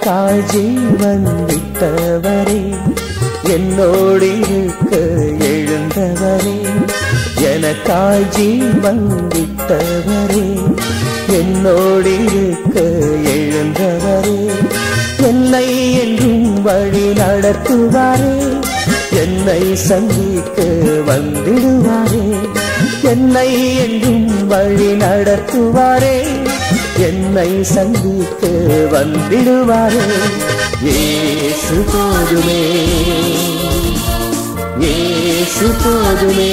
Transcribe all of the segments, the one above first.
எனக்காய் ஜீவன் விட்டவரே என்னோடு இருக்க எழுந்தவரே எனக்காய் ஜீவன் விட்டவரே என்னோடு இருக்க எழுந்தவரே என்னை என்றும் வழி நடத்துவாரே என்னை சந்திக்க வந்திடுவாரே என்னை என்றும் வழி நடத்துவாரே என்னை சந்திக்க வந்திடுவாரே ஏசு போதுமே ஏசு போதுமே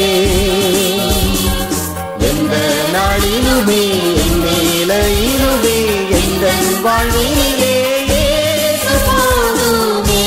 எந்த நாளிலுமே என் மேலையிலுமே எந்த வாழ்விலே இயேசு போதுமே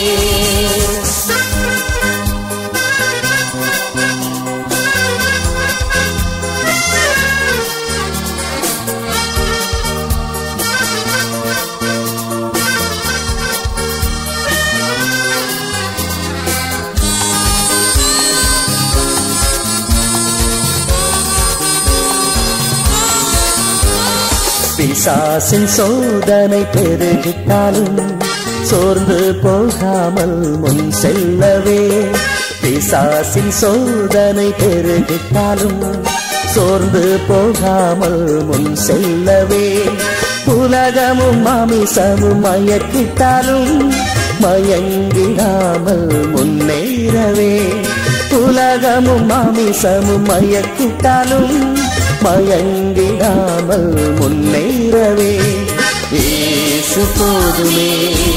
பிசாசின் சோதனை பெருகிட்டாலும் சோர்ந்து போகாமல் முன் செல்லவே பிசாசின் சோதனை பெருகிட்டாலும் சோர்ந்து போகாமல் முன் செல்லவே உலகமும் மாமிசமும் மயக்கிட்டாலும் மயங்கிடாமல் முன்னேறவே உலகமும் மாமிசமும் மயக்கிட்டாலும் மயங்கிடாமல் முன்னேறவே ஏசு போதுமே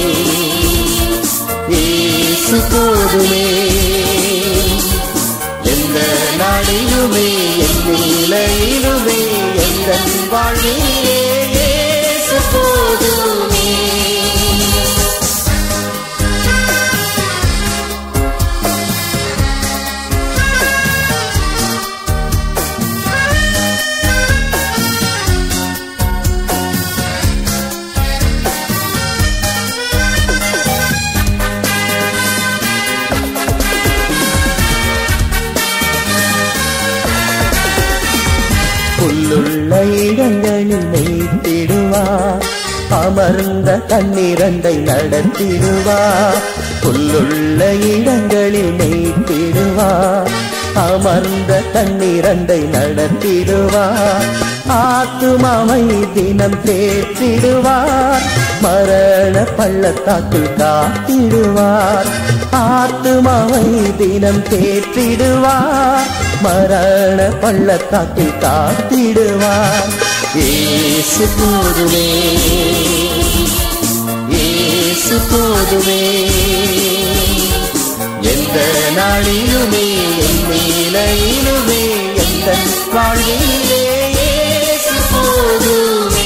ஏசு போதுமே எந்த நாளிலுமே என் நிலையிலுமே எந்த வாழ்விலே ஏசு போதுமே புல்லுள்ள இடங்களில் மேய்த்திடுவார் அமர்ந்த தண்ணீரண்டை நடத்திடுவார் புல்லுள்ள இடங்களில் மேய்த்திடுவார் அமர்ந்த தண்ணீரண்டை நடத்திடுவார் ஆத்துமாவை தினம் தேற்றிடுவார் மரண பள்ளத்தாக்கில் காத்திடுவார் ஆத்துமாவை தினம் தேற்றிடுவார் மரண பள்ளத்தாக்கில் காத்திடுவார் ஏசு போதுமே ஏசு போதுமே எந்த நாளிலுமே என் நிலையிலுமே எந்த வாழ்விலே இயேசு போதுமே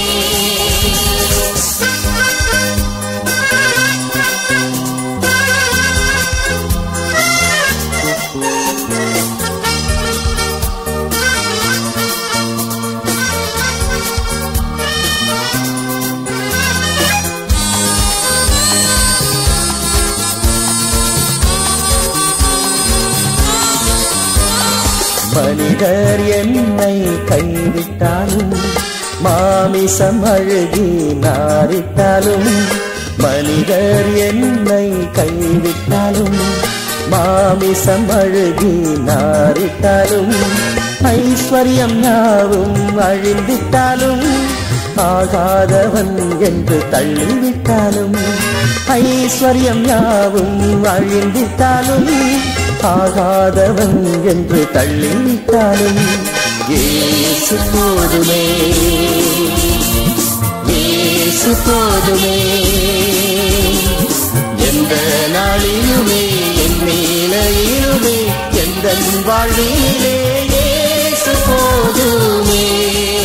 மனிதர் என்னை கைவிட்டாலும் மாமிசம் அழுகி நாரிட்டாலும் மனிதர் என்னை கைவிட்டாலும் மாமிசம் அழுகி நாரிட்டாலும் ஐஸ்வர்யம் யாவும் அழிந்திட்டாலும் ஆகாதவன் என்று தள்ளிவிட்டாலும் ஐஸ்வர்யம் யாவும் அழிந்திட்டாலும் ஆகாதவன் என்று தள்ளிவிட்டாலும் ஏசு போதுமே ஏசு போதுமே எந்த நாளிலுமே என் நிலையிலுமே எந்த வாழ்விலே இயேசு போதுமே